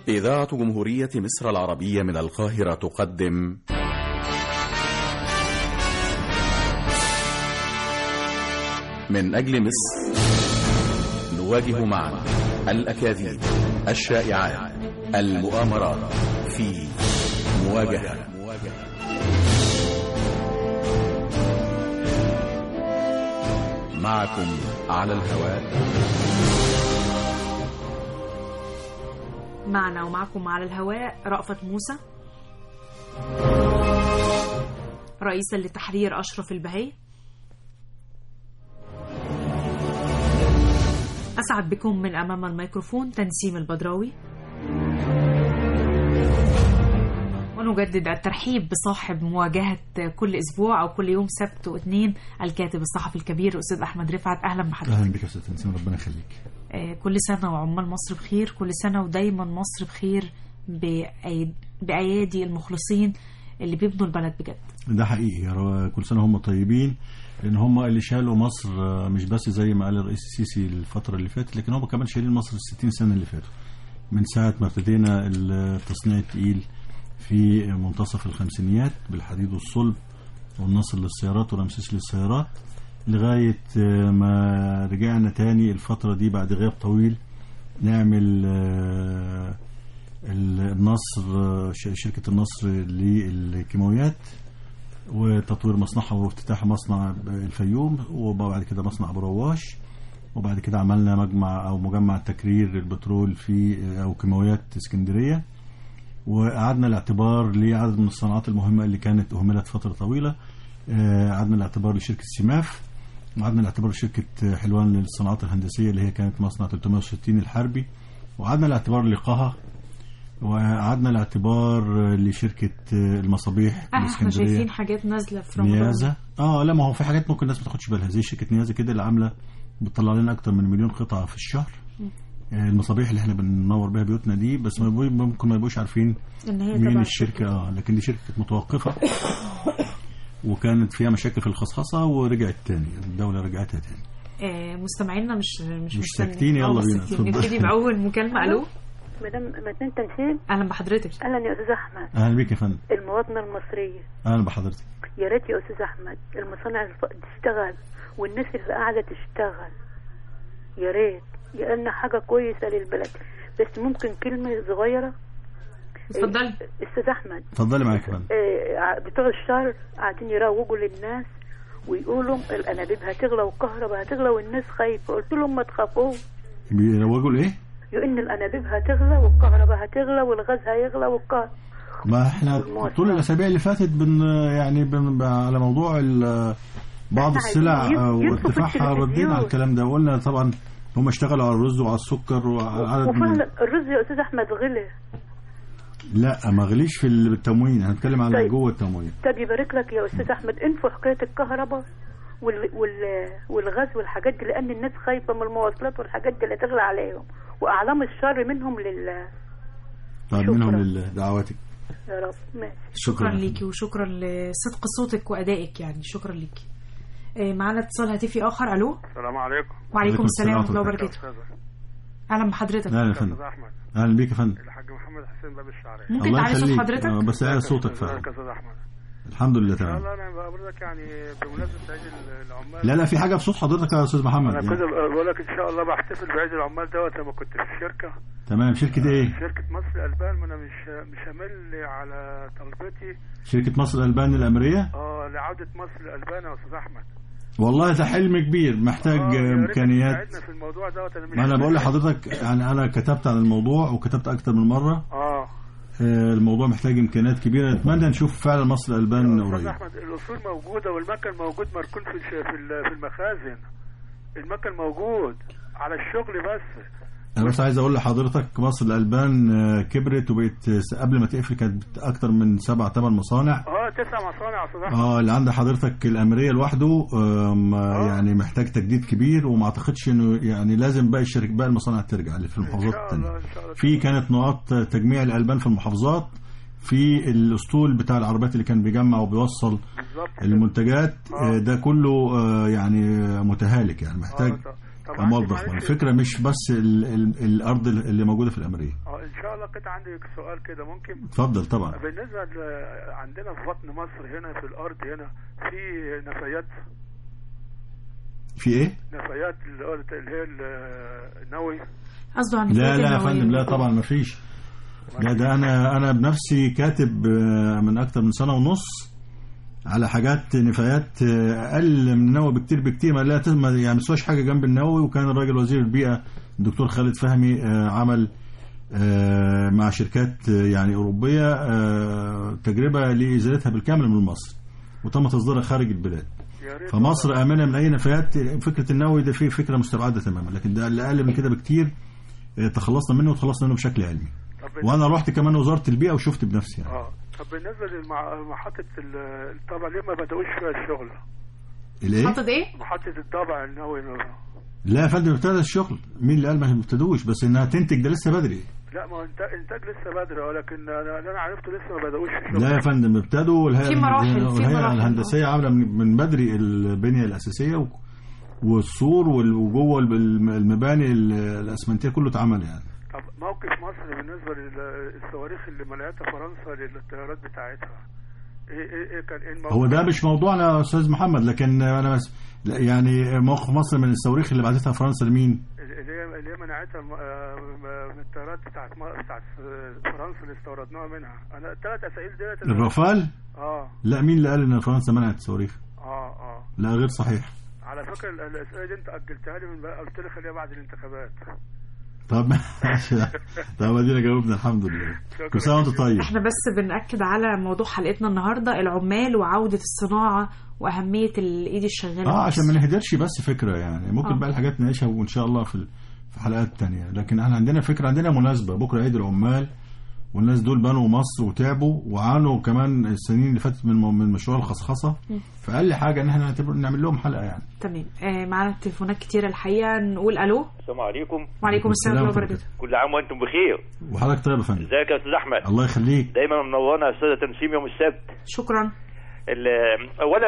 إذاعة جمهورية مصر العربية من القاهرة تقدم من أجل مصر نواجه معا الأكاذيب الشائعات المؤامرات في مواجهة معكم على الهواء معنا ومعكم على الهواء رأفت موسى رئيسا لتحرير أشرف البهي أسعد بكم من أمام الميكروفون تنسيم البدراوي ونجدد الترحيب بصاحب مواجهة كل أسبوع أو كل يوم سبت واثنين الكاتب الصحفي الكبير أستاذ أحمد رفعت أهلا بحضرتك اهلا بك يا استاذ تنسيم ربنا يخليك آه، كل سنة وعمال مصر بخير كل سنة ودايما مصر بخير بأيد- بأيادي المخلصين اللي بيبنوا البلد بجد ده حقيقي يا رو- كل سنه هم طيبين لان هم اللي شالوا مصر آه، مش بس زي ما قال الرئيس السيسي الفتره اللي فاتت لكن هم كمان شايلين مصر ال 60 سنه اللي فاتوا من ساعه ما ابتدينا التصنيع التقيل في منتصف الخمسينيات بالحديد والصلب والنصر للسيارات ورمسيس للسيارات لغايه آه، ما رجعنا تاني الفتره دي بعد غياب طويل نعمل آه، النصر ش- شركة النصر للكيماويات وتطوير مصنعها وافتتاح مصنع الفيوم وبعد كده مصنع ابو رواش وبعد كده عملنا مجمع او مجمع تكرير البترول في او كيماويات اسكندريه وقعدنا الاعتبار لعدد من الصناعات المهمه اللي كانت اهملت فتره طويله آه، قعدنا الاعتبار لشركه سماف وقعدنا الاعتبار لشركه حلوان للصناعات الهندسيه اللي هي كانت مصنع 360 الحربي وقعدنا الاعتبار لقها وقعدنا الاعتبار لشركه المصابيح آه، احنا الاسكندريه شايفين حاجات نازلة في رمضان نيازه اه لا ما هو في حاجات ممكن الناس ما تاخدش بالها زي شركه نيازه كده اللي عامله بتطلع لنا اكتر من مليون قطعه في الشهر آه، المصابيح اللي احنا بننور بيها بيوتنا دي بس ما يبقوا- ممكن ما يبقوش عارفين إن هي مين تبع الشركه اه لكن دي شركه كانت متوقفه وكانت فيها مشاكل في الخصخصه ورجعت تاني الدوله رجعتها تاني آه، مستمعينا مش مش مش مستنيين. ساكتين، يلا آه، مش بينا، ساكتين. اتفضل. نبتدي بأول مكالمة ألو مدام مدام تنسيم أهلا بحضرتك اهلا يا استاذ احمد اهلا بيك يا فندم المواطنه المصريه اهلا بحضرتك يا ريت يا استاذ احمد المصانع الف- تشتغل والناس اللي قاعده تشتغل يا ريت لان حاجه كويسه للبلد بس ممكن كلمه صغيره اتفضلي استاذ احمد اتفضلي معاك يا فندم آه، ع- بتوع الشهر قاعدين يروجوا للناس ويقولوا الانابيب هتغلى والكهرباء هتغلى والناس خايفه قلت لهم ما تخافوش بيروجوا لايه؟ ان الانابيب هتغلى والكهرباء هتغلى والغاز هيغلى والكهرباء ما احنا المواصلات. طول الاسابيع اللي فاتت بن يعني بن على موضوع ال- بعض احنا السلع عايزين آه، ينفوا في وارتفاعها ردينا التلفزيون. على الكلام ده وقلنا طبعا هم اشتغلوا على الرز وعلى السكر وعلى عدد من وفعلا الرز يا استاذ احمد غلي لا ما غليش في التموين هنتكلم على طيب. جوه التموين طب يبارك لك يا استاذ احمد انفوا حكايه الكهرباء وال... وال... والغاز والحاجات دي لان الناس خايفه من المواصلات والحاجات دي اللي تغلى عليهم واعلام الشر منهم لله طيب شكراً. منهم لدعواتك يا رب ماشي شكرا ليكي وشكرا لصدق صوتك وأدائك يعني شكرا ليكي آه، معانا اتصال هاتفي آخر ألو السلام عليكم وعليكم السلام ورحمة الله ورحمة وبركاته استاذ أهلا بحضرتك اهلا يا استاذ فندم احمد اهلا بيك يا فندم الحاج محمد حسين باب الشعريه ممكن الله تعلي صوت يخليك حضرتك آه، بس اعلى صوتك ازيك فعلا يا استاذ احمد الحمد لله لا تمام لا انا بقول لك يعني بمناسبه عيد العمال لا لا في حاجه في صوت حضرتك يا استاذ محمد انا كنت يعني. بقول لك ان شاء الله بحتفل بعيد العمال دوت لما كنت في الشركه تمام شركه ايه شركه مصر الالبان ما انا مش مش همل على طلبتي شركه مصر الالبان الامريه اه لعوده مصر الالبان يا استاذ احمد والله ده حلم كبير محتاج آه، يا ريت امكانيات تساعدنا في الموضوع دوت انا مش ما انا بقول همل. لحضرتك يعني انا كتبت عن الموضوع وكتبت اكتر من مره اه آه، الموضوع محتاج امكانيات كبيره نتمنى نشوف فعلا مصر الالبان يا استاذ قريب احمد الاصول موجوده والمكن موجود مركون في الش- في ال- في المخازن المكن موجود على الشغل بس انا بس عايز اقول لحضرتك مصر الالبان آه، كبرت وبقت آه، قبل ما تقفل كانت اكتر من سبع ثمان مصانع اه تسع مصانع يا استاذ احمد اه اللي عند حضرتك الامريه لوحده آم، آه. يعني محتاج تجديد كبير وما اعتقدش انه يعني لازم باقي الشركات باقي المصانع ترجع اللي في ان المحافظات شاء الثانيه الله ان شاء الله في كانت نقاط تجميع الالبان في المحافظات في الاسطول بتاع العربيات اللي كان بيجمع وبيوصل بالظبط المنتجات آه. آه، ده كله آه، يعني متهالك يعني محتاج آه، طب- طب عندي موظف معلش- الفكره مش بس ال ال الارض اللي موجوده في الامريه اه اه ان شاء الله كده عندي سؤال كده ممكن اتفضل طبعا بالنسبه ل- عندنا في بطن مصر هنا في الارض هنا في نفايات في ايه نفايات اللي هو- اللي هي ال- النووي قصده عن لا الفئات لا يا النووية. فندم لا طبعا ما فيش لا ده انا انا بنفسي كاتب آه، من اكتر من سنه ونص على حاجات نفايات آه، اقل من النووي بكتير بكتير ما لا تسمى يعني ما تسواش حاجه جنب النووي وكان الراجل وزير البيئه الدكتور خالد فهمي آه، عمل آه، مع شركات آه، يعني اوروبيه آه، تجربه لازالتها بالكامل من مصر وتم تصديرها خارج البلاد يا ريت فمصر امنه من اي نفايات فكره النووي ده في فكره مستبعده تماما لكن ده اللي اقل من كده بكتير آه، تخلصنا منه وتخلصنا منه بشكل علمي طب وانا رحت كمان وزاره البيئه وشفت بنفسي يعني. اه طب بالنسبه لمحطه الطبع ليه ما بدأوش فيها الشغل؟ الايه حاطط ايه؟ محطه الطبع النووي لا يا فندم ابتدى الشغل مين اللي قال ما ابتدوش بس انها تنتج ده لسه بدري لا ما هو انتاج, انتاج لسه بدري ولكن انا اللي انا عرفته لسه ما بدأوش في الشغل لا يا فندم ابتدوا والهيئه في مراحل، في والهيئة مراحل. الهندسيه عامله من من بدري البنيه الاساسيه و- والسور وال- وجوه الم- المباني ال- الاسمنتيه كله اتعمل يعني طب موقف مصر بالنسبه للصواريخ اللي منعتها فرنسا للطيارات بتاعتها ايه ايه ايه كان ايه الموقف؟ هو ده مش موضوعنا يا استاذ محمد لكن انا بس لا، يعني موقف مصر من الصواريخ اللي بعتتها فرنسا لمين؟ اللي هي اللي هي منعتها م- آه، م- من الطيارات بتاعت م- بتاعت فرنسا اللي استوردناها منها انا الثلاث اسئله ديت الرافال؟ اه لا مين اللي قال ان فرنسا منعت الصواريخ؟ اه اه لا غير صحيح على فكره ال- الاسئله دي انت اجلتها لي من بقى قلت لي خليها بعد الانتخابات طب ماشي. طب ادينا جاوبنا الحمد لله كل سنه وانت طيب احنا بس بنأكد على موضوع حلقتنا النهارده العمال وعودة الصناعة وأهمية الإيد الشغالة اه في عشان مصر. ما نهدرش بس فكره يعني ممكن آه. بقى الحاجات نعيشها وان شاء الله في ال- في حلقات تانية لكن احنا عندنا فكره عندنا مناسبه بكره عيد العمال والناس دول بنوا مصر وتعبوا وعانوا كمان السنين اللي فاتت من من مشروع الخصخصه فاقل حاجه ان احنا نعتبر نعمل لهم حلقه يعني تمام آه معانا تليفونات كتيرة الحقيقة نقول ألو السلام عليكم وعليكم السلام ورحمة الله وبركاته كل عام وانتم بخير وحضرتك طيب يا فندم ازيك يا استاذ احمد الله يخليك دايما منورنا يا استاذه تنسيم يوم السبت شكرا ال- اولا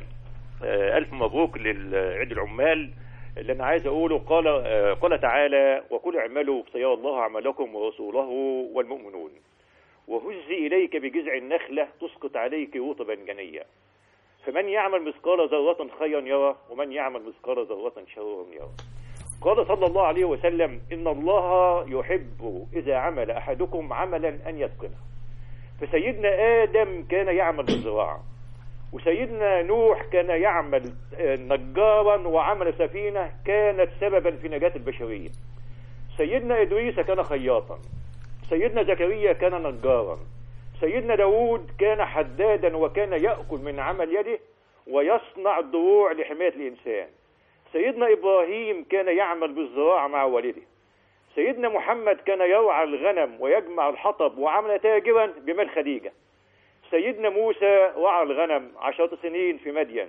آه، الف مبروك لعيد العمال اللي انا عايز اقوله قال آه، قال تعالى وكل اعملوا فسيرى الله عملكم ورسوله والمؤمنون وهزي اليك بجذع النخله تسقط عليك رطبا جنيا فمن يعمل مثقال ذره خيرا يرى ومن يعمل مثقال ذره شرا يرى قال صلى الله عليه وسلم ان الله يحب اذا عمل احدكم عملا ان يتقنه فسيدنا ادم كان يعمل بالزراعه وسيدنا نوح كان يعمل آه، نجارا وعمل سفينه كانت سببا في نجاه البشريه سيدنا ادريس كان خياطا سيدنا زكريا كان نجارا سيدنا داود كان حدادا وكان يأكل من عمل يده ويصنع الضروع لحماية الإنسان سيدنا إبراهيم كان يعمل بالزراعة مع والده سيدنا محمد كان يرعى الغنم ويجمع الحطب وعمل تاجرا بمال خديجة سيدنا موسى رعى الغنم عشرة سنين في مدين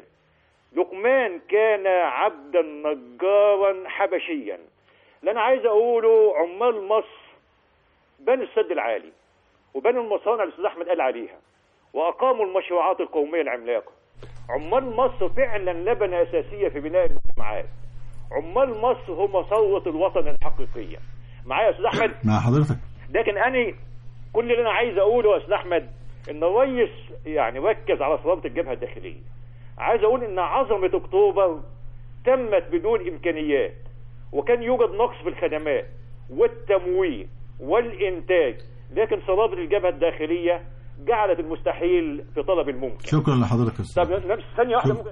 لقمان كان عبدا نجارا حبشيا اللي انا عايز اقوله عمال مصر بنوا السد العالي وبنوا المصانع اللي الاستاذ احمد قال عليها واقاموا المشروعات القوميه العملاقه عمال مصر فعلا لبنه اساسيه في بناء المجتمعات عمال مصر هم ثروه الوطن الحقيقيه معايا يا استاذ احمد مع حضرتك لكن انا كل اللي انا عايز اقوله يا استاذ احمد ان الرئيس يعني ركز على صلابه الجبهه الداخليه عايز اقول ان عظمه اكتوبر تمت بدون امكانيات وكان يوجد نقص في الخدمات والتموين والانتاج لكن صلابه الجبهه الداخليه جعلت المستحيل في طلب الممكن شكرا لحضرتك يا طب استاذ نفس ثانيه واحده شكرا. ممكن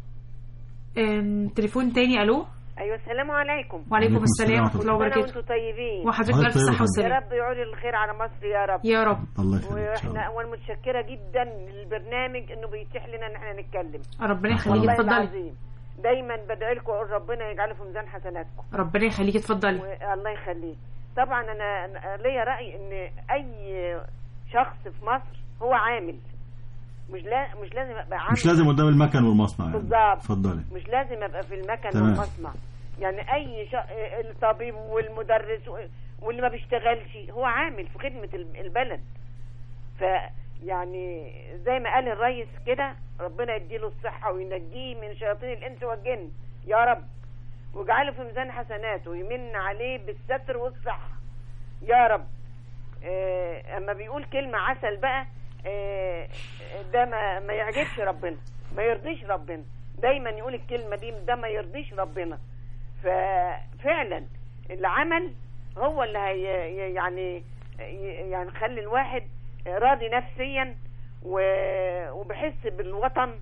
آم، تليفون تاني ألو ايوه السلام عليكم وعليكم وعليكم السلام السلام ورحمة الله انا وبركاته وانتم طيبين وحضرتك حضرتك ألف طيب يا صحة فندم. يا وسلام رب يعود الخير على مصر يا رب يا رب الله يخليك ان شاء واحنا الله اول متشكره جدا للبرنامج انه بيتيح لنا ان احنا نتكلم ربنا يخليك والله اتفضلي العظيم دايما بدعي لكم اقول ربنا يجعله في ميزان حسناتكم ربنا يخليك اتفضلي والله يخليك طبعا انا أنا ليا راي ان اي شخص في مصر هو عامل مش لا مش لازم ابقى عامل مش لازم قدام المكن والمصنع يعني بالظبط. اتفضلي مش لازم ابقى في المكن تمام. والمصنع يعني اي ش... الطبيب والمدرس و- واللي ما بيشتغلش هو عامل في خدمه الب- البلد ف يعني زي ما قال الريس كده ربنا يديله الصحه وينجيه من شياطين الانس والجن يا رب واجعله في ميزان حسناته ويمن عليه بالستر والصحه يا رب آه، اما بيقول كلمه عسل بقى آه، ده ما ما يعجبش ربنا ما يرضيش ربنا دايما يقول الكلمه دي ده ما يرضيش ربنا ففعلا العمل هو اللي هي يعني يعني خلي الواحد راضي نفسيا و- وبحس بالوطن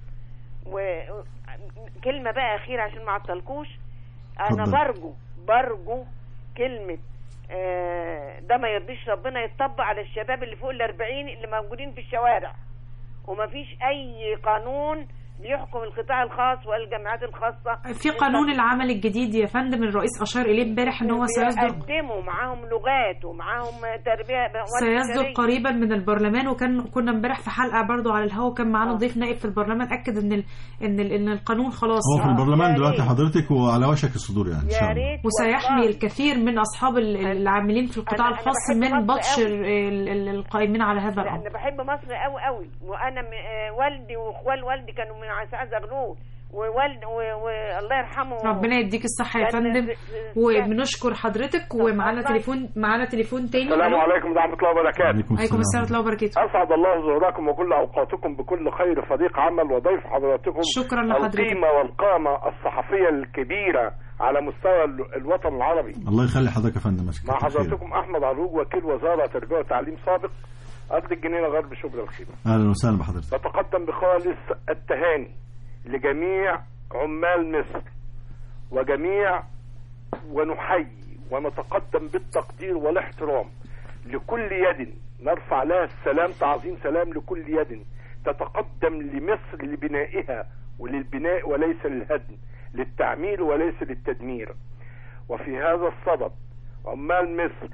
وكلمة بقى أخيرة عشان ما عطلكوش أنا اتفضل. برجو برجو كلمة آه، ده ما يرضيش ربنا يتطبق على الشباب اللي فوق الأربعين اللي موجودين في الشوارع ومفيش أي قانون بيحكم القطاع الخاص والجامعات الخاصة في قانون العمل الجديد يا فندم الرئيس اشار اليه امبارح ان هو سيصدر بيقدموا معاهم لغات ومعاهم تربية مواد سيصدر بشرية. قريبا من البرلمان وكان كنا امبارح في حلقه برضو على الهوا كان معانا آه. ضيف نائب في البرلمان اكد ان ال... ان ال... ان القانون خلاص هو في آه، البرلمان يا دلوقتي ريت. حضرتك وعلى وشك الصدور يعني ان شاء يا الله ريت وسيحمي والله. الكثير من اصحاب ال- العاملين في القطاع أنا- أنا الخاص بحب من مصر بطش قوي. ال- ال- القائمين على هذا لان الامر بحب مصر قوي قوي وانا م- آه، والدي واخوال والدي كانوا من عساع زغلول ووالد و- والله يرحمه ربنا يديك الصحه يا كان فندم في- في- وبنشكر حضرتك ومعانا الله. تليفون معانا تليفون تاني السلام ألو. عليكم ورحمة الله وبركاته عليكم عليكم السلام ورحمه الله وبركاته أسعد الله ظهوركم وكل أوقاتكم بكل خير صديق عمل وضيف حضراتكم شكرا لحضرتك القيمة والقامة الصحفية الكبيرة على مستوى ال- الوطن العربي الله يخلي حضرتك يا فندم مسك مع كتر خير. حضراتكم أحمد عروج وكيل وزارة تربية وتعليم سابق أرض الجنينة غرب شبرا الخيمة اهلا وسهلا بحضرتك نتقدم بخالص التهاني لجميع عمال مصر وجميع ونحيي ونتقدم بالتقدير والاحترام لكل يد نرفع لها السلام تعظيم سلام لكل يد تتقدم لمصر لبنائها وللبناء وليس للهدم للتعمير وليس للتدمير وفي هذا الصدد عمال مصر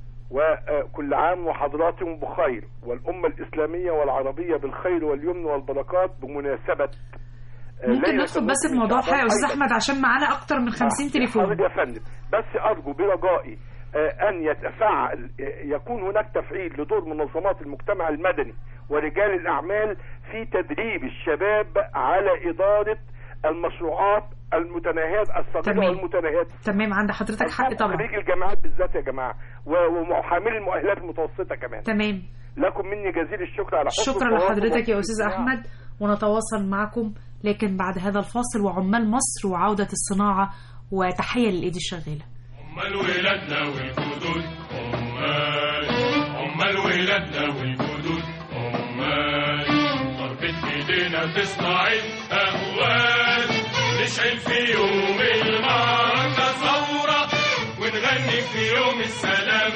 وكل عام وحضراتهم بخير والأمة الإسلامية والعربية بالخير واليمن والبركات بمناسبة آه، ممكن ليلة ندخل بس النصف من الموضوع شعبان حاجه يا استاذ أيضاً. احمد عشان معانا اكتر من 50 حاضر تليفون يا فندم بس أرجو برجائي آه، أن يتفاعل آه، يكون هناك تفعيل لدور منظمات المجتمع المدني ورجال الأعمال في تدريب الشباب على إدارة المشروعات المتناهية الصغيرة تمام. والمتناهية تمام عند حضرتك حق طبعا خريج الجامعات بالذات يا جماعة و- ومحاملي المؤهلات المتوسطة كمان تمام لكم مني جزيل الشكر على حسن شكرا التواصل لحضرتك يا استاذ والاستماع. احمد ونتواصل معكم لكن بعد هذا الفاصل وعمال مصر وعوده الصناعه وتحيه للايدي الشغاله عمال ولادنا والجدود عمال عمال ولادنا والجدود عمال ضربة ايدينا تصنع الاهوال نشعل في يوم المعركة ثورة ونغني في يوم السلام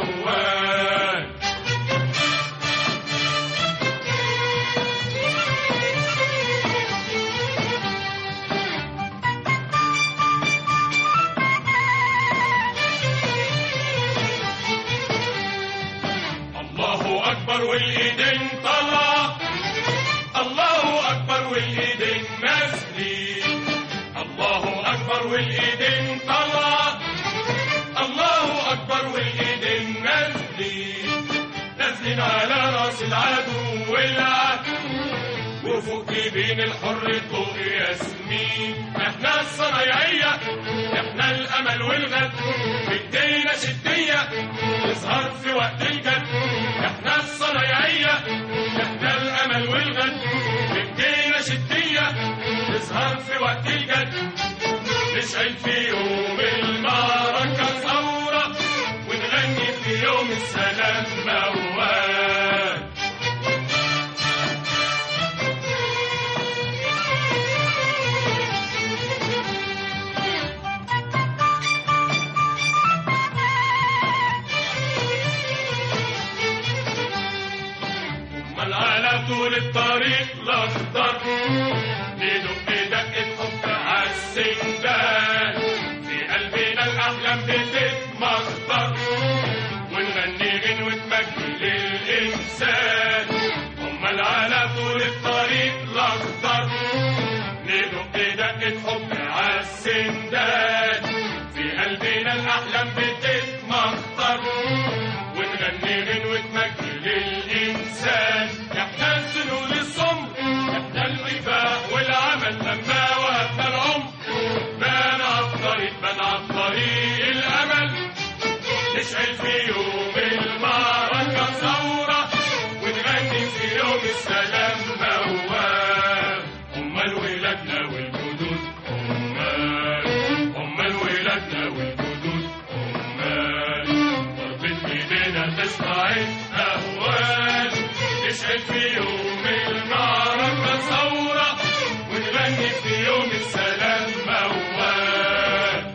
موال الله اكبر والايدين طلع الله اكبر والايدين نازلين الله اكبر والايدين طلع الله اكبر والايدين نازلين نازلين على راس العدو والعدو وفوق جبين الحر طوق ياسمين احنا الصنايعية احنا الامل والغد بايدينا شدية نظهر في وقت الجد احنا الصنايعية احنا الامل والغد بايدينا شدية نظهر في وقت الجد نشعل في يوم المعركة ثورة ونغني في يوم السلام موال امال على طول الطريق الاخضر ندق دقة حب عالسندان في قلبنا الاحلام بتتمخضر ونغني غنوة مجد للانسان امال على طول الطريق الاخضر ندق دقة حب عالسندان في قلبنا الاحلام بتتمخضر ونغني غنوة مجد للإنسان احنا السنون الصمر احنا الوفاء والعمل لما وهبنا العمر بان على الطريق بان على الطريق الأمل نشعل في يوم المعركة تصنع أهوال نشعل في يوم المعركة ثورة ونغني في يوم السلام موال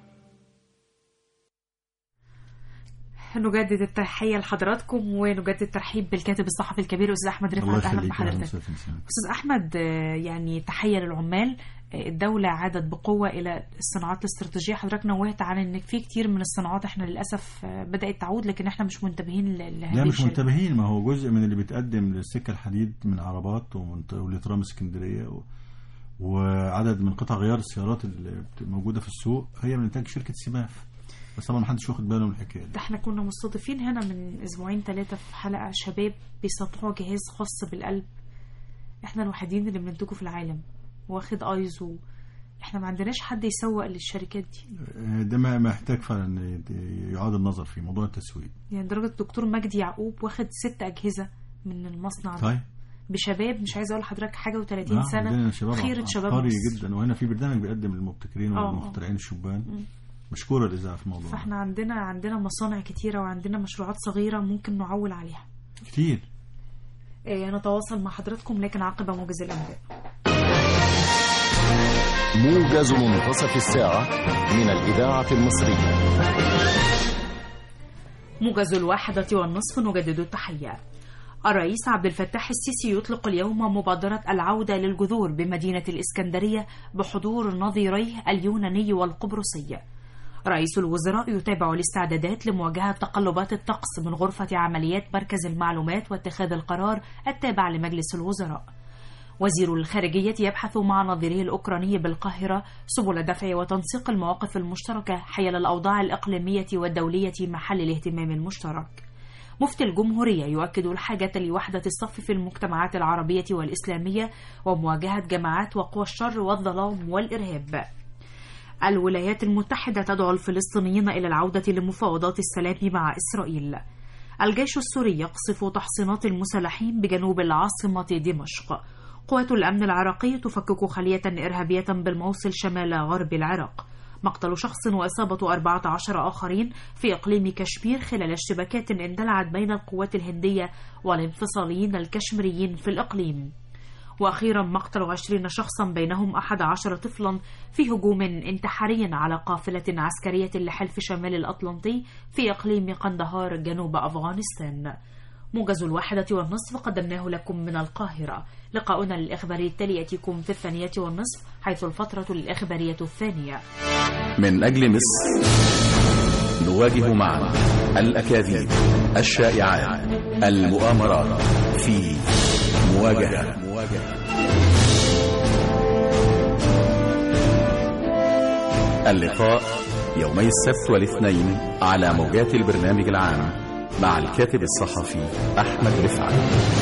نجدد التحية لحضراتكم ونجدد الترحيب بالكاتب الصحفي الكبير أستاذ أحمد الله رفعت أهلا يخليك يا أهلا بحضرتك وسهلا فيك. أستاذ أحمد آه، يعني تحية للعمال آه، الدولة عادت بقوة إلى الصناعات الاستراتيجية حضرتك نوهت عن إن في كتير من الصناعات إحنا للأسف آه، بدأت تعود لكن إحنا مش منتبهين ل- لهذه لا مش الشركات. منتبهين ما هو جزء من اللي بيتقدم للسكة الحديد من عربات ومن- ولترام اسكندرية و... وعدد من قطع غيار السيارات اللي بت- موجودة في السوق هي من إنتاج شركة سيباف بس طبعا محدش واخد باله من الحكاية دي ده احنا كنا مستضيفين هنا من اسبوعين ثلاثة في حلقة شباب بيصنعوا جهاز خاص بالقلب احنا الوحيدين اللي بننتجه في العالم واخد ايزو احنا ما عندناش حد يسوق للشركات دي آه، ده ما محتاج فعلا ي- يعاد النظر في موضوع التسويق يعني درجة الدكتور مجدي يعقوب واخد ست أجهزة من المصنع ده طيب بشباب مش عايزة أقول لحضرتك حاجة و30 آه، سنة عندنا شباب خيرة شباب عبقري مصر. جدا وهنا في برنامج بيقدم للمبتكرين آه، آه. والمخترعين مم. الشبان مشكورة الإذاعة في الموضوع ده. فاحنا عندنا عندنا مصانع كتيرة وعندنا مشروعات صغيرة ممكن نعول عليها كتير اه نتواصل مع حضراتكم لكن عقب موجز الأنباء موجز منتصف الساعة من الإذاعة المصرية موجز الواحدة والنصف نجدد التحية الرئيس عبد الفتاح السيسي يطلق اليوم مبادرة العودة للجذور بمدينة الإسكندرية بحضور نظيريه اليوناني والقبرصي رئيس الوزراء يتابع الاستعدادات لمواجهة تقلبات الطقس من غرفة عمليات مركز المعلومات واتخاذ القرار التابع لمجلس الوزراء وزير الخارجية يبحث مع نظيره الأوكراني بالقاهرة سبل دفع وتنسيق المواقف المشتركة حيال الأوضاع الإقليمية والدولية محل الاهتمام المشترك مفتي الجمهورية يؤكد الحاجة لوحدة الصف في المجتمعات العربية والإسلامية ومواجهة جماعات وقوى الشر والظلام والإرهاب الولايات المتحدة تدعو الفلسطينيين إلى العودة لمفاوضات السلام مع إسرائيل الجيش السوري يقصف تحصينات المسلحين بجنوب العاصمة دمشق قوات الأمن العراقي تفكك خلية إرهابية بالموصل شمال غرب العراق مقتل شخص وإصابة 14 آخرين في إقليم كشمير خلال اشتباكات اندلعت بين القوات الهندية والانفصاليين الكشميريين في الإقليم وأخيرا مقتل عشرين شخصا بينهم أحد عشر طفلا في هجوم انتحاري على قافلة عسكرية لحلف شمال الأطلنطي في إقليم قندهار جنوب أفغانستان موجز الواحدة والنصف قدمناه لكم من القاهرة لقاؤنا الإخباري التالي يأتيكم في الثانية والنصف حيث الفترة الإخبارية الثانية من أجل مصر نواجه معا الأكاذيب الشائعات المؤامرات في مواجهة اللقاء يومي السبت والاثنين على موجات البرنامج العام مع الكاتب الصحفي أحمد رفعت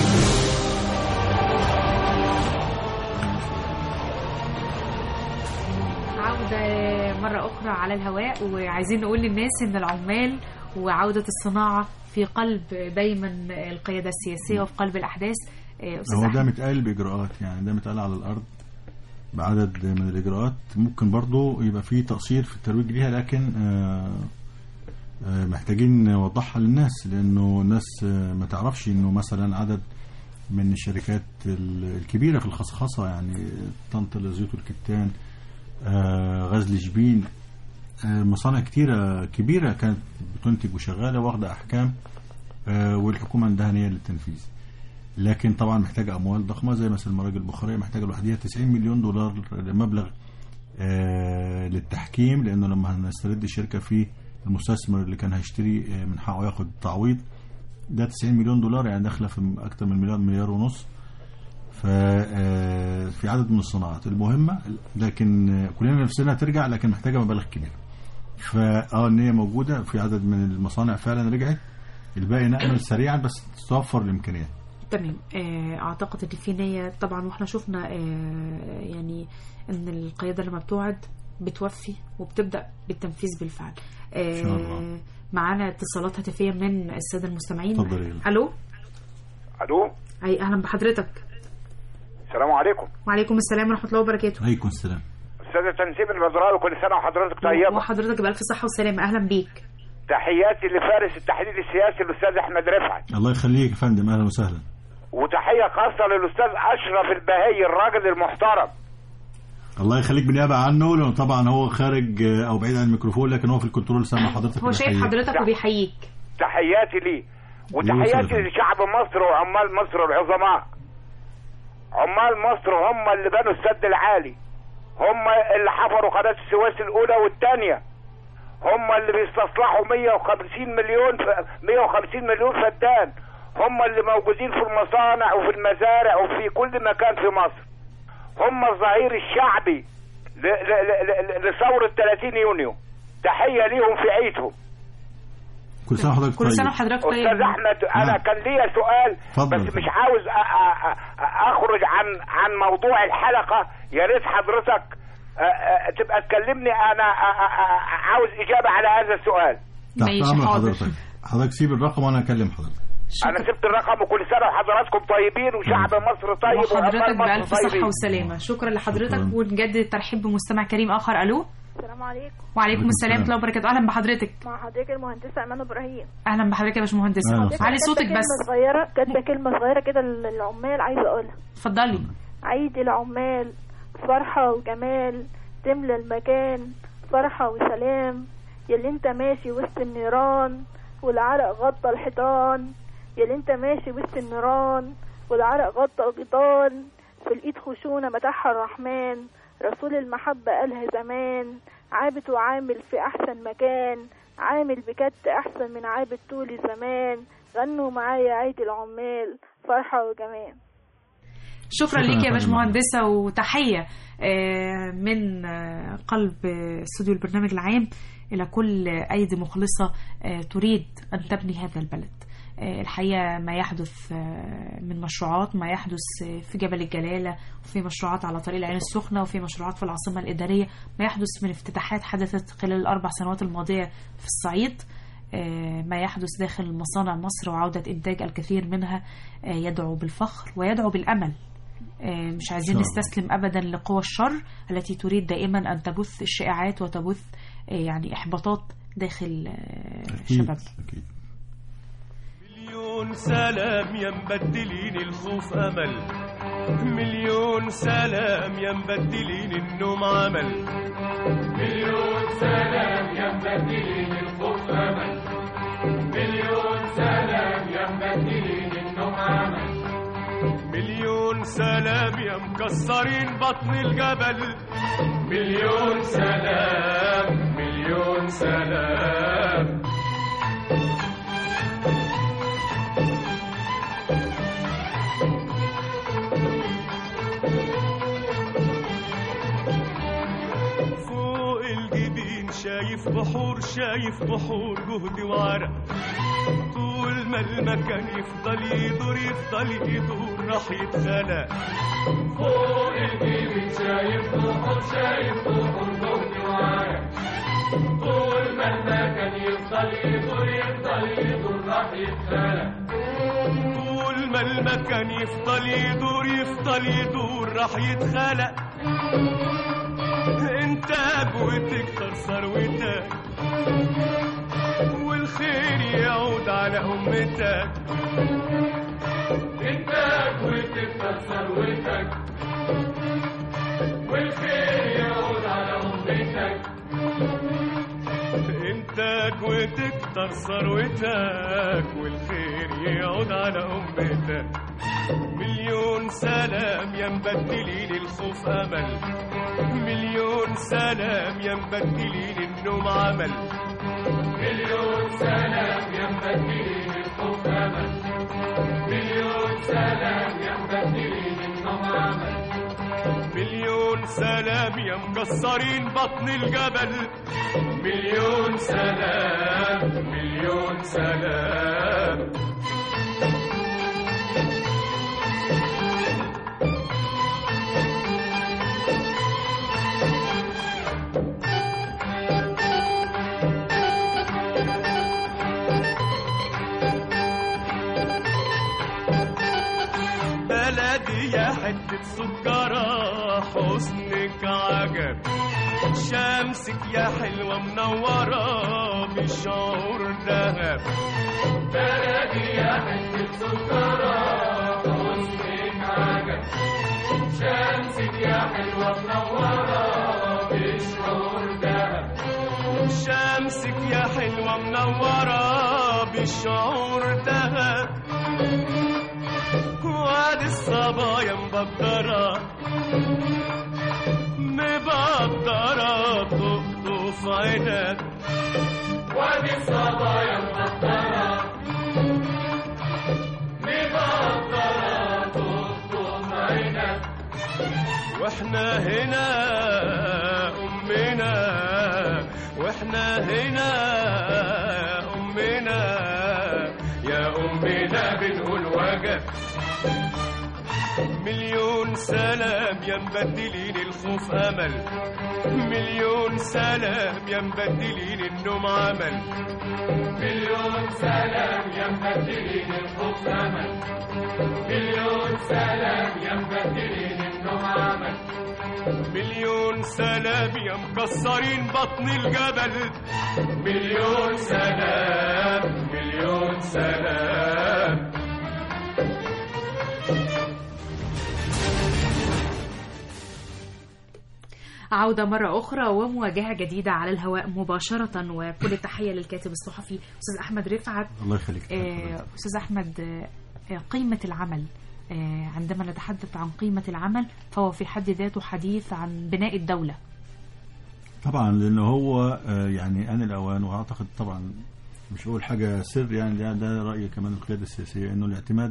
عودة مرة أخرى على الهواء وعايزين نقول للناس إن العمال وعودة الصناعة في قلب دايما القيادة السياسية وفي قلب الأحداث آه، أستاذ هو ده أحمد. متقال بإجراءات يعني ده متقال على الأرض بعدد من الإجراءات ممكن برضو يبقى فيه تقصير في الترويج ليها لكن آه، آه، محتاجين نوضحها للناس لأنه الناس آه، ما تعرفش إنه مثلا عدد من الشركات ال- الكبيرة في الخصخصة يعني طنطا للزيوت والكتان آه، غزل شبين آه، مصانع كتيرة كبيرة كانت بتنتج وشغالة واخدة أحكام آه، والحكومة عندها نية للتنفيذ لكن طبعا محتاجة أموال ضخمة زي مثلا المراجل البخارية محتاجة لوحدها 90 مليون دولار مبلغ آه، للتحكيم لأنه لما هنسترد الشركة في المستثمر اللي كان هيشتري آه، من حقه ياخد تعويض ده 90 مليون دولار يعني داخلة في أكتر من مليار مليار ونص ففي عدد من الصناعات المهمة لكن آه، كلنا نفسنا ترجع لكن محتاجة مبالغ كبيرة فاه ان هي موجودة في عدد من المصانع فعلا رجعت الباقي نأمل سريعا بس توفر الإمكانيات تمام آه، اعتقد ان في نيه طبعا واحنا شفنا آه، يعني ان القياده لما بتوعد بتوفي وبتبدا بالتنفيذ بالفعل آه، شاء الله. معانا اتصالات هاتفيه من الساده المستمعين اتفضلي. الو الو اي اهلا بحضرتك السلام عليكم وعليكم السلام ورحمه الله وبركاته عليكم السلام استاذ تنسيب البزراوي كل سنه وحضرتك طيبه وحضرتك بالف صحه وسلامه اهلا بيك تحياتي لفارس التحليل السياسي الاستاذ احمد رفعت الله يخليك يا فندم اهلا وسهلا وتحيه خاصه للاستاذ اشرف البهي الراجل المحترم الله يخليك بنيابه عنه لانه طبعا هو خارج آه، او بعيد عن الميكروفون لكن هو في الكنترول سامع حضرتك هو شايف وبيحييك. حضرتك وبيحييك تحياتي ليه وتحياتي يوصل. لشعب مصر وعمال مصر العظماء عمال مصر هم اللي بنوا السد العالي هم اللي حفروا قناة السويس الأولى والثانية هم اللي بيستصلحوا 150 مليون ف... 150 مليون فدان هم اللي موجودين في المصانع وفي المزارع وفي كل مكان في مصر هم الظهير الشعبي ل... ل... ل... ل... لثورة 30 يونيو تحية ليهم في عيدهم كل سنه وحضرتك كل طيب سنه وحضرتك طيب استاذ احمد انا نعم. كان ليا سؤال اتفضل. بس مش عاوز أ- أ- أ- اخرج عن عن موضوع الحلقه يا ريت حضرتك أ- أ- تبقى تكلمني انا أ- أ- أ- عاوز اجابه على هذا السؤال تحت ماشي، امر حاضر. حضرتك حضرتك سيب الرقم وانا اكلم حضرتك انا سبت الرقم وكل سنه وحضراتكم طيبين وشعب مصر طيب وحضرتك وعمال بألف مصر صحة طيبين وسلامة شكرا لحضرتك شكراً. ونجدد الترحيب بمستمع كريم آخر ألو السلام عليكم وعليكم عليكم السلام ورحمة السلام. الله وبركاته أهلا بحضرتك مع حضرتك المهندسة إيمان إبراهيم أهلا بحضرتك يا باشمهندس أهلا حضرتك علي كاتبة صوتك كلمة بس صغيرة كاتبة كلمة صغيرة كده للعمال عايزة أقولها اتفضلي عيد العمال فرحة وجمال تملى المكان فرحة وسلام يلي انت ماشي وسط النيران والعرق غطى الحيطان يلي انت ماشي وسط النيران والعرق غطى الغيطان في الايد خشونة مدحها الرحمن رسول المحبة قالها زمان عابد وعامل في احسن مكان عامل بجد احسن من عابد طول زمان غنوا معايا عيد العمال فرحة وجمال شكرا شكراً ليك يا يا فندم. باشمهندسة وتحية آه، من آه، قلب آه، استوديو البرنامج العام إلى كل أيدي مخلصة آه، تريد أن تبني هذا البلد آه، الحقيقة ما يحدث آه، من مشروعات ما يحدث آه، في جبل الجلالة وفي مشروعات على طريق العين السخنة وفي مشروعات في العاصمة الإدارية ما يحدث من افتتاحات حدثت خلال الأربع سنوات الماضية في الصعيد آه، ما يحدث داخل مصانع مصر وعودة إنتاج الكثير منها آه، يدعو بالفخر ويدعو بالأمل آه، مش عايزين إن شاء الله. نستسلم ابدا لقوى الشر التي تريد دائما ان تبث الشائعات وتبث آه، يعني احباطات داخل آه، اكيد شبابنا اكيد مليون سلام يا مبدلين الخوف امل مليون سلام يا مبدلين النوم عمل مليون سلام يا مبدلين الخوف امل مليون سلام يا مبدلين النوم عمل مليون سلام يا مكسرين بطن الجبل مليون سلام مليون سلام فوق الجبين شايف بحور شايف بحور جهد وعرق طول ما المكان يفضل يدور يفضل يدور راح يتخلق فوق الجبين شايف بحور شايف بحور جهد وعرق طول ما المكان يفضل يدور يفضل يدور راح يتخلق طول ما المكان يفضل يدور يفضل يدور راح يتخلق انتاج وتكتر ثروتك والخير يعود على امتك انتاج وتكتر ثروتك والخير يعود على امتك انتاج وتكتر ثروتك والخير يعود على امتك مليون سلام يا مبدلين الخوف امل مليون سلام يا مبدلين النوم عمل مليون سلام يا مبدلين الخوف امل مليون سلام يا مبدلين النوم عمل مليون سلام يا مكسرين بطن الجبل مليون سلام مليون سلام بلدي يا حتة سكرة حسنك عجب شمسك يا حلوة منورة بالشعور دهب بلدي يا حتة سكرة حسنك عجب شمسك يا حلوة منورة بالشعور دهب شمسك يا حلوة منورة بالشعور دهب وادي الصبايا مبدرة مبدرة تقطف عينك وادي الصبايا مبدرة مبدرة تقطف عينك واحنا هنا أمنا واحنا هنا أمنا يا أمنا بنقول وجب مليون سلام يا مبدلين الخوف أمل مليون سلام يا مبدلين النوم عمل مليون سلام يا مبدلين الخوف أمل مليون سلام يا مبدلين النوم عمل مليون سلام يا مكسرين بطن الجبل مليون سلام مليون سلام عودة مرة أخرى ومواجهة جديدة على الهواء مباشرة وكل التحية للكاتب الصحفي أستاذ أحمد رفعت الله يخليك آه، أستاذ أحمد آه، قيمة العمل آه، عندما نتحدث عن قيمة العمل فهو في حد ذاته حديث عن بناء الدولة طبعا لأنه هو آه، يعني آن الأوان وأعتقد طبعا مش أول حاجة سر يعني ده, ده رأي كمان القيادة السياسية إنه الاعتماد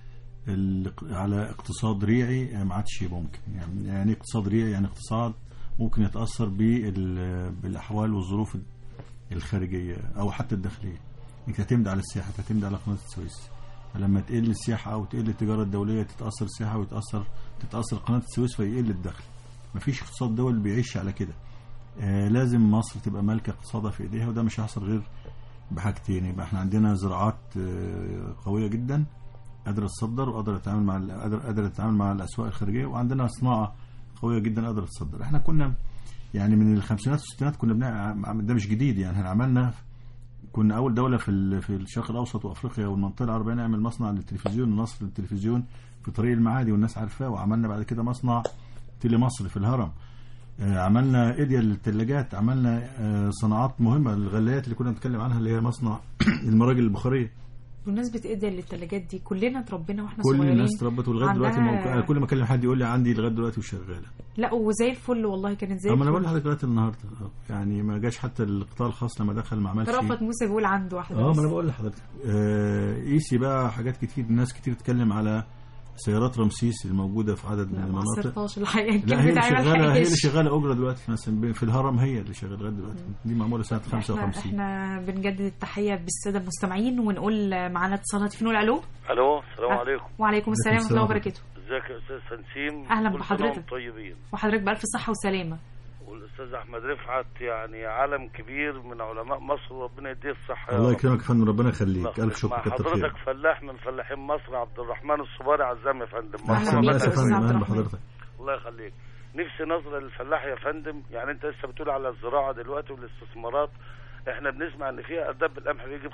ال- على اقتصاد ريعي آه، ما عادش ممكن يعني يعني اقتصاد ريعي يعني اقتصاد ممكن يتأثر بال- بالأحوال والظروف الخارجية أو حتى الداخلية انك تعتمد على السياحة تعتمد على قناة السويس فلما تقل السياحة أو تقل التجارة الدولية تتأثر السياحة ويتأثر تتأثر قناة السويس فيقل الدخل مفيش اقتصاد دول بيعيش على كده آه لازم مصر تبقى مالكة اقتصادها في ايديها وده مش هيحصل غير بحاجتين يبقى احنا عندنا زراعات آه قوية جدا قادرة تصدر وقادرة تتعامل مع ال- قادرة قادرة تتعامل مع الأسواق الخارجية وعندنا صناعة قوية جدا قادرة تصدر احنا كنا يعني من الخمسينات والستينات كنا بنعمل ده مش جديد يعني احنا عملنا كنا اول دوله في ال- في الشرق الاوسط وافريقيا والمنطقه العربيه نعمل مصنع للتلفزيون مصر للتلفزيون في طريق المعادي والناس عارفاه وعملنا بعد كده مصنع تيلي مصر في الهرم آه، عملنا ايديا للثلاجات عملنا آه، صناعات مهمه الغلايات اللي كنا بنتكلم عنها اللي هي مصنع المراجل البخاريه بمناسبة إيديا للثلاجات دي كلنا اتربينا واحنا كل صغيرين الناس اتربت ولغايه دلوقتي عندها- موقع كل ما اكلم حد يقول لي عندي لغايه دلوقتي وشغاله لا وزي الفل والله كانت زي اما انا الفل بقول لحضرتك دلوقتي النهارده يعني ما جاش حتى القطاع الخاص لما دخل ما عملش رأفت موسى بيقول عنده واحدة اه بس. ما انا بقول لحضرتك آه، قيسي بقى حاجات كتير ناس كتير تتكلم على سيارات رمسيس الموجوده في عدد من ما المناطق عصرتهاش الحقيقة لا هي اللي الكلمة شغاله هي اللي عمل شغاله اجره دلوقتي مثلا في الهرم هي اللي شغاله لغايه دلوقتي دي معموله سنه احنا 55 احنا بنجدد التحية بالسادة المستمعين ونقول معانا اتصالات فين نقول الو الو السلام أه. عليكم وعليكم السلام ورحمة الله وبركاته ازيك يا استاذ سنسيم أهلا كل سنة بحضرتك. وانتم طيبين وحضرتك بألف صحة وسلامة والاستاذ احمد رفعت يعني عالم كبير من علماء مصر وربنا يديه الصحه يا الله رب. يكرمك يا فندم ربنا يخليك الله الف شكر مع كتر حضرتك خيرك فلاح من فلاحين مصر عبد الرحمن الصباري عزام يا فندم احسن مرحبا ناس يا بك. فندم اهلا بحضرتك الله يخليك نفسي نظرة للفلاح يا فندم يعني انت لسه بتقول على الزراعة دلوقتي والاستثمارات احنا بنسمع ان في ارداب القمح بيجيب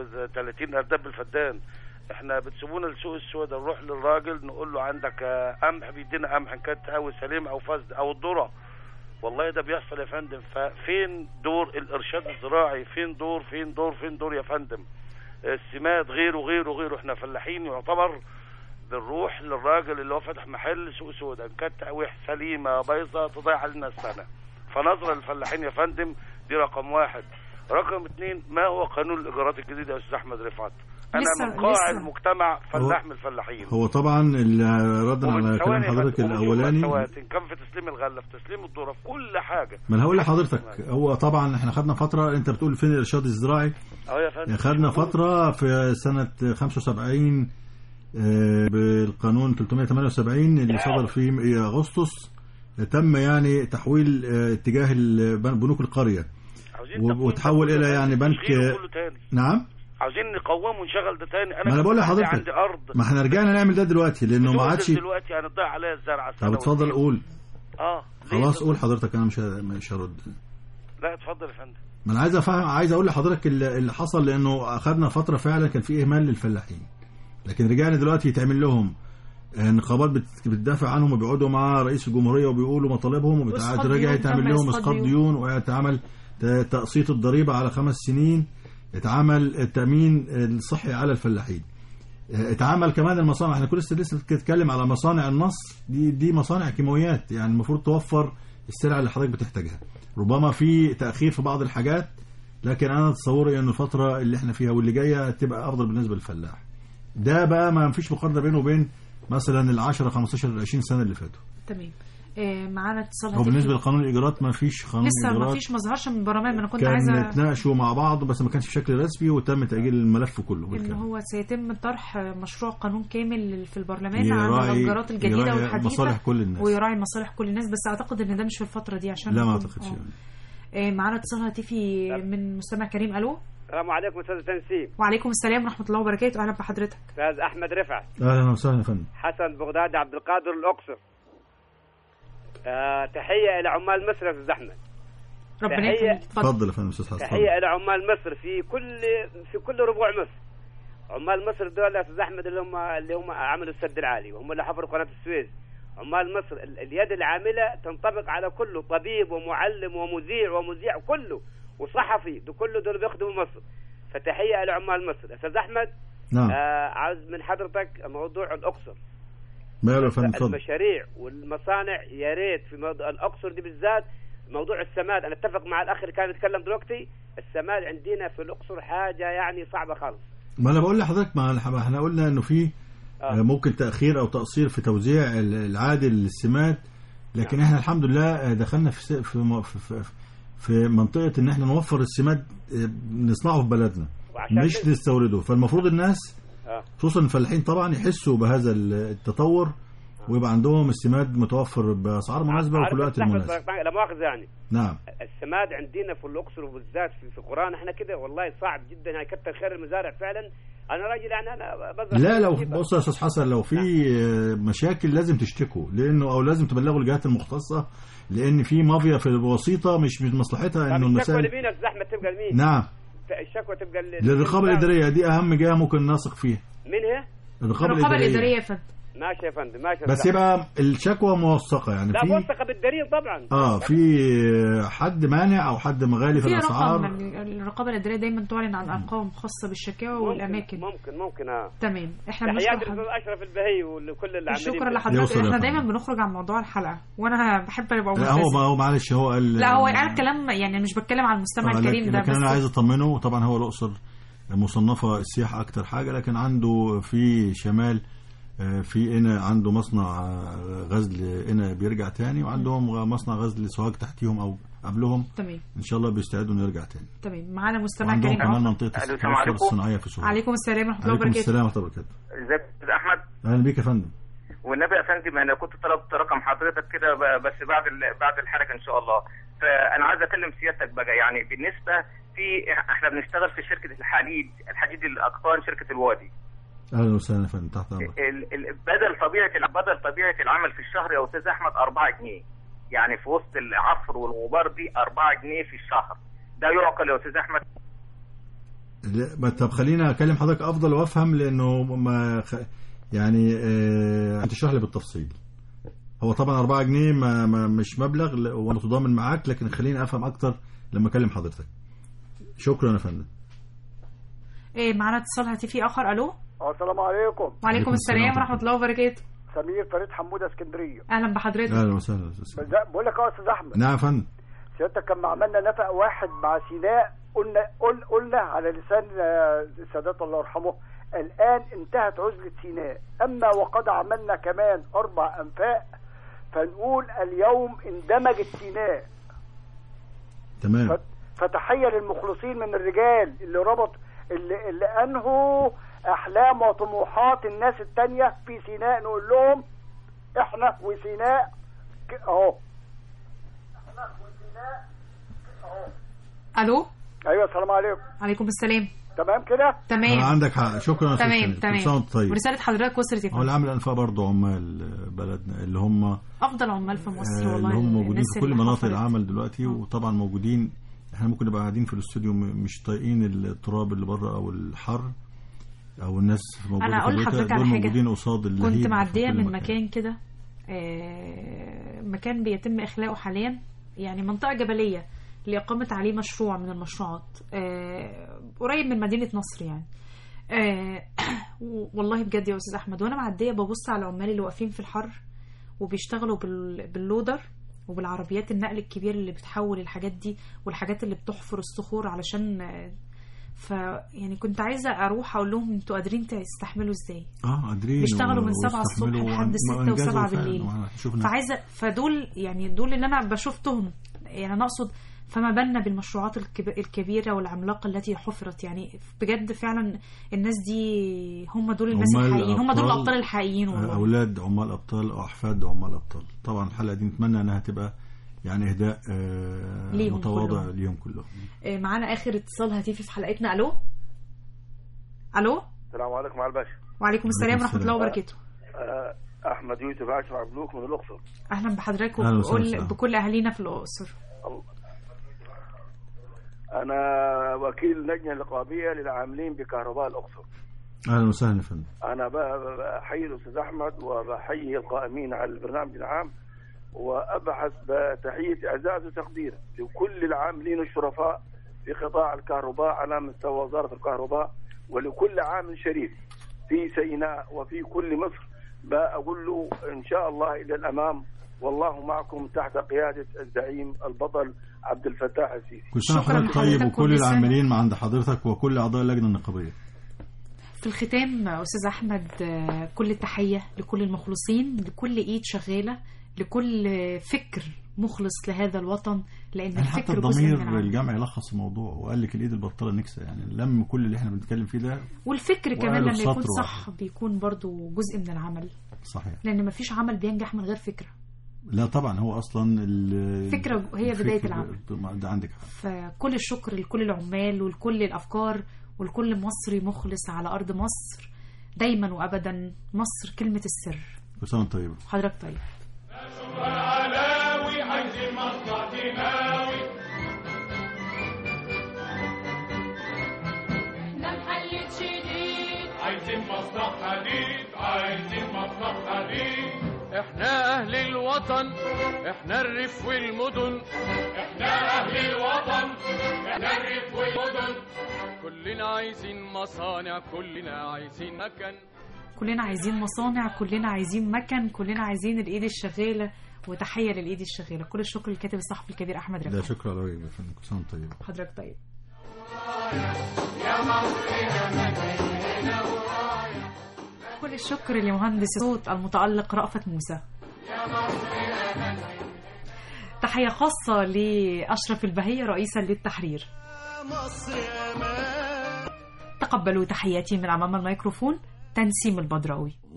35 ارداب بالفدان احنا بتسيبونا لسوق السوداء نروح للراجل نقول له عندك آه، قمح بيدينا قمح ان كانت تهوي سليم او فاسد او الذره والله ده بيحصل يا فندم ففين دور الارشاد الزراعي فين دور فين دور فين دور يا فندم السماد غيره غيره غيره احنا فلاحين يعتبر بنروح للراجل اللي هو فاتح محل سوق سودا ان كانت تقاويح سليمه بيضة تضيع علينا السنه فنظره للفلاحين يا فندم دي رقم واحد رقم اثنين ما هو قانون الايجارات الجديد يا استاذ احمد رفعت انا لسه- من قاع لسه. المجتمع فلاح هو- من الفلاحين هو طبعا اللي ردا على ومن كلام ثواني يا حضرتك فندم، ومن الاولاني المساوات، ان كان في تسليم الغله في تسليم الذره في كل حاجه ما انا هقول لحضرتك هو طبعا احنا خدنا فتره انت بتقول فين الارشاد الزراعي اه يا فندم خدنا فترة في سنة 75 آه، بالقانون 378 اللي صدر في أغسطس تم يعني تحويل آه، اتجاه ال- بنوك القرية وب- وتحول إلى يعني بنك تشغيله كله تاني نعم عايزين نقومه ونشغل ده تاني انا ما أنا بقول كان عندي- لحضرتك عندي ارض ما احنا رجعنا نعمل ده دلوقتي لانه ما بتنزل عادش دلوقتي هنضيع عليها الزرع طب اتفضل قول اه خلاص قول حضرتك انا مش ه- مش هرد لا اتفضل يا فندم ما انا عايز افهم عايز اقول لحضرتك اللي اللي حصل لانه اخذنا فتره فعلا كان في اهمال للفلاحين لكن رجعنا دلوقتي يتعمل لهم آه، نقابات بت- بتدافع عنهم وبيقعدوا مع رئيس الجمهوريه وبيقولوا مطالبهم وإسقاط وبترجع ديون، يتعمل تم لهم إسقاط اسقاط ديون. ديون ويتعمل ت- تقسيط الضريبه على خمس سنين اتعمل التامين الصحي على الفلاحين آه، اتعمل كمان المصانع احنا كل لسه لسه بنتكلم على مصانع النصر دي دي مصانع كيماويات يعني المفروض توفر السلع اللي حضرتك بتحتاجها ربما في تاخير في بعض الحاجات لكن انا تصوري ان الفتره اللي احنا فيها واللي جايه تبقى افضل بالنسبه للفلاح ده بقى ما فيش مقارنه بينه وبين مثلا ال 10 15 ال 20 سنه اللي فاتوا تمام آه، معانا اتصال هو هاتفي. بالنسبه لقانون الايجارات ما فيش قانون لسه ما الايجارات فيش ما ظهرش من البرلمان ما انا كنت كان عايزه اتناقشوا مع بعض بس ما كانش بشكل رسمي وتم تاجيل الملف كله ان بالكامل هو سيتم طرح مشروع قانون كامل في البرلمان يراعي- عن الايجارات الجديده يراعي والحديثه مصالح كل الناس. ويراعي مصالح كل الناس بس اعتقد ان ده مش في الفتره دي عشان لا ما نكون- اعتقدش آه. يعني. آه، معانا اتصال هاتفي من مستمع كريم الو السلام عليكم استاذ تنسيم وعليكم السلام ورحمه الله وبركاته اهلا بحضرتك استاذ احمد رفعت اهلا وسهلا يا فندم حسن بغدادي عبد القادر الاقصر آه تحيه الى عمال مصر يا استاذ احمد ربنا تحية- يخليك اتفضل يا فندم استاذ حسن اتفضل. تحيه الى عمال مصر في كل في كل ربوع مصر عمال مصر دول يا استاذ احمد اللي هم اللي هم عملوا السد العالي وهم اللي حفروا قناه السويس عمال مصر ال- اليد العامله تنطبق على كله طبيب ومعلم ومذيع ومذيع كله وصحفي ده كله دول بيخدموا مصر فتحيه الى عمال مصر يا استاذ احمد نعم. آه عاوز من حضرتك موضوع الاقصر ماله يا فندم اتفضل المشاريع والمصانع يا ريت في موضوع الاقصر دي بالذات موضوع السماد انا اتفق مع الاخ اللي كان يتكلم دلوقتي السماد عندنا في الاقصر حاجه يعني صعبه خالص ما انا بقول لحضرتك ما ما احنا قلنا انه في آه. آه، ممكن تاخير او تقصير في توزيع ال- العادل للسمات لكن احنا الحمد لله آه، دخلنا في س- في م- في, في, في منطقه ان احنا نوفر السماد آه، نصنعه في بلدنا وعشان مش كده- نستورده فالمفروض الناس اه خصوصا الفلاحين طبعا يحسوا بهذا التطور ويبقى عندهم السماد متوفر باسعار مناسبه وفي عارف الوقت أستحمل المناسب صراحة، لا مؤاخذه يعني نعم السماد عندنا في الاقصر وبالذات في, في قرانا احنا كده والله صعب جدا يعني كتر خير المزارع فعلا انا راجل يعني انا بزرع لا لو بسيطة. بص يا استاذ حسن لو في آه، مشاكل لازم تشتكوا لانه او لازم تبلغوا الجهات المختصه لان في مافيا في الوسيطه مش من مصلحتها انه طب الشكوى المسائل لمين يا استاذ احمد تبقى لمين؟ نعم الشكوى تبقى لل- للرقابه للمزارع. الاداريه دي اهم جهه ممكن نثق فيها مين هي؟ الرقابه الرقابه الاداريه الاداريه يا فندم ماشي يا فندم ماشي يا بس أستاذ يبقى الشكوى موثقه يعني لا في موثقه بالدليل طبعا اه في حد مانع او حد مغالي في في الاسعار رقم الرقابه الاداريه دايما تعلن عن ارقام خاصه بالشكاوى والاماكن ممكن ممكن اه تمام احنا تحيات بنشكر الاستاذ اشرف البهي وكل اللي عاملين شكرا ده. لحضرتك احنا دايما بنخرج عن موضوع الحلقه وانا بحب ابقى لا هو ملتزم. ما هو معلش هو قال لا هو قال كلام يعني مش بتكلم على المستمع آه، الكريم لكن, ده لكن بس انا عايز اطمنه طبعا هو الاقصر مصنفه السياحه اكتر حاجه لكن عنده في شمال آه، في هنا عنده مصنع آه، غزل هنا بيرجع تاني وعندهم مصنع غزل سوهاج تحتيهم او قبلهم تمام ان شاء الله بيستعدوا انه يرجع تاني تمام معانا مستمع وعندهم كريم كمان أهو. منطقه السلام التكنولوجيا عليكم. الصناعيه في سوهاج عليكم السلام ورحمه الله عليكم وبركاته السلام ورحمه الله وبركاته ازيك يا استاذ احمد اهلا بيك يا فندم والنبي يا فندم انا كنت طلبت رقم حضرتك كده ب- بس بعد ال- بعد الحلقه ان شاء الله فانا عايز اكلم سيادتك بقى يعني بالنسبه في احنا بنشتغل في شركه الحديد الحديد الاقطان شركه الوادي اهلا وسهلا يا فندم تحت امرك ال- ال- بدل طبيعه الع- بدل طبيعه العمل في الشهر يا استاذ احمد 4 جنيه يعني في وسط العفر والغبار دي 4 جنيه في الشهر ده يعقل يا استاذ احمد لا ما- طب خلينا اكلم حضرتك افضل وافهم لانه ما خ... يعني آه... تشرح لي بالتفصيل هو طبعا 4 جنيه ما, ما مش مبلغ ل- وانا متضامن معاك لكن خليني افهم اكتر لما اكلم حضرتك شكرا يا فندم ايه معانا اتصال هاتفي اخر الو السلام عليكم وعليكم السلام ورحمه الله وبركاته سمير فريد حموده اسكندريه اهلا بحضرتك اهلا وسهلا يا أستاذ. بقول لك اه يا استاذ احمد نعم يا فندم سيادتك كان عملنا نفق واحد مع سيناء قلنا قل قلنا على لسان آه، السادات الله يرحمه الان انتهت عزله سيناء اما وقد عملنا كمان اربع انفاق فنقول اليوم اندمجت سيناء تمام فتحيه للمخلصين من الرجال اللي ربط اللي, اللي انهوا احلام وطموحات الناس التانية في سيناء نقول لهم احنا وسيناء ك- اهو الو ايوه السلام عليكم عليكم السلام تمام كده تمام عندك حق شكرا يا أستاذ تمام سمير. كل تمام سنة وأنت طيب ورساله حضرتك وصلت يا هو فندم العامل الانفاق برضه عمال بلدنا اللي هم افضل عمال في مصر آه، والله اللي هم موجودين الناس في كل اللي مناطق حفرت. العمل دلوقتي وطبعا موجودين احنا ممكن نبقى قاعدين في الاستوديو م- مش طايقين التراب اللي بره او الحر او الناس موجوده انا في اقول بيوتها، لحضرتك على دول حاجه موجودين قصاد اللهيب كنت في معديه كل من مكان. مكان كده آه، مكان بيتم اخلاؤه حاليا يعني منطقه جبليه لاقامه عليه مشروع من المشروعات آه، قريب من مدينه نصر يعني آه، والله بجد يا استاذ احمد وانا معديه ببص على العمال اللي واقفين في الحر وبيشتغلوا بال- باللودر وبالعربيات النقل الكبير اللي بتحول الحاجات دي والحاجات اللي بتحفر الصخور علشان آه، ف يعني كنت عايزه اروح اقول لهم انتوا قادرين تستحملوا ازاي اه قادرين بيشتغلوا و- من 7 الصبح ويستحملوا لحد وعن- 6 وانجزوا و7 فعلا. بالليل وإحنا شفنا فعايزه فدول يعني دول اللي انا بشوفتهم يعني انا اقصد فما بالنا بالمشروعات الكب- الكبيره والعملاقه التي حفرت يعني بجد فعلا الناس دي هم دول الناس عمال الحقيقيين هم دول أبطال- الابطال الحقيقيين والله اولاد عمال ابطال او احفاد عمال ابطال طبعا الحلقه دي نتمنى انها تبقى يعني اهداء آه، ليهم متواضع كلهم. ليهم كلهم آه، معانا اخر اتصال هاتفي في حلقتنا الو الو السلام عليكم على الباشا وعليكم السلام ورحمه الله وبركاته آه، احمد يوسف عاشر عبلوك من الاقصر اهلا بحضرتك أهلا وسهلا. وبكل بكل اهالينا في الاقصر انا وكيل لجنه نقابيه للعاملين بكهرباء الاقصر اهلا وسهلا يا فندم انا ب- بحيي الاستاذ احمد وبحيي القائمين على البرنامج العام وابحث بتحيه اعزاز وتقدير لكل العاملين الشرفاء في قطاع الكهرباء على مستوى وزاره الكهرباء ولكل عامل شريف في سيناء وفي كل مصر بقول له ان شاء الله الى الامام والله معكم تحت قياده الزعيم البطل عبد الفتاح السيسي كل سنه شكراً وحضرتك طيب لحضرتك وكل وكل سنة. العاملين مع عند حضرتك وكل اعضاء اللجنه النقابيه في الختام استاذ احمد آه، كل التحيه لكل المخلصين لكل ايد شغاله لكل فكر مخلص لهذا الوطن لان يعني حتى الفكر جزء من الضمير العمل الجمعي لخص الموضوع وقال لك الايد البطاله نكسه يعني لم كل اللي احنا بنتكلم فيه ده والفكر كمان وقالوا لما في يكون سطر صح بيكون برضو جزء من العمل صحيح لان مفيش عمل بينجح من غير فكره لا طبعا هو اصلا ال- فكرة هي بداية الفكر- العمل. ده عندك حق فكل الشكر لكل العمال ولكل الافكار ولكل مصري مخلص على ارض مصر دايما وابدا مصر كلمه السر كل سنه وأنت طيبه حضرتك طيب علاوي عايزين مصنع دماوي احنا محلة شديد عايزين مصنع حديد عايزين مصنع حديد احنا اهل الوطن احنا الريف والمدن احنا اهل الوطن احنا الريف والمدن كلنا عايزين مصانع كلنا عايزين مكان كلنا عايزين مصانع كلنا عايزين مكن كلنا عايزين الايد الشغاله وتحيه للايد الشغاله كل الشكر للكاتب الصحفي الكبير احمد لا رفعت شكرا على واجب يا فندم كل سنه وأنت طيبه حضرتك طيب يا مصر يا مدينة ورايا كل الشكر لمهندس الصوت المتألق رأفت موسى يا مصر يا مدينة تحية خاصة لأشرف البهية رئيسا للتحرير مصر امان تقبلوا تحياتي من أمام الميكروفون تنسيم البدراوي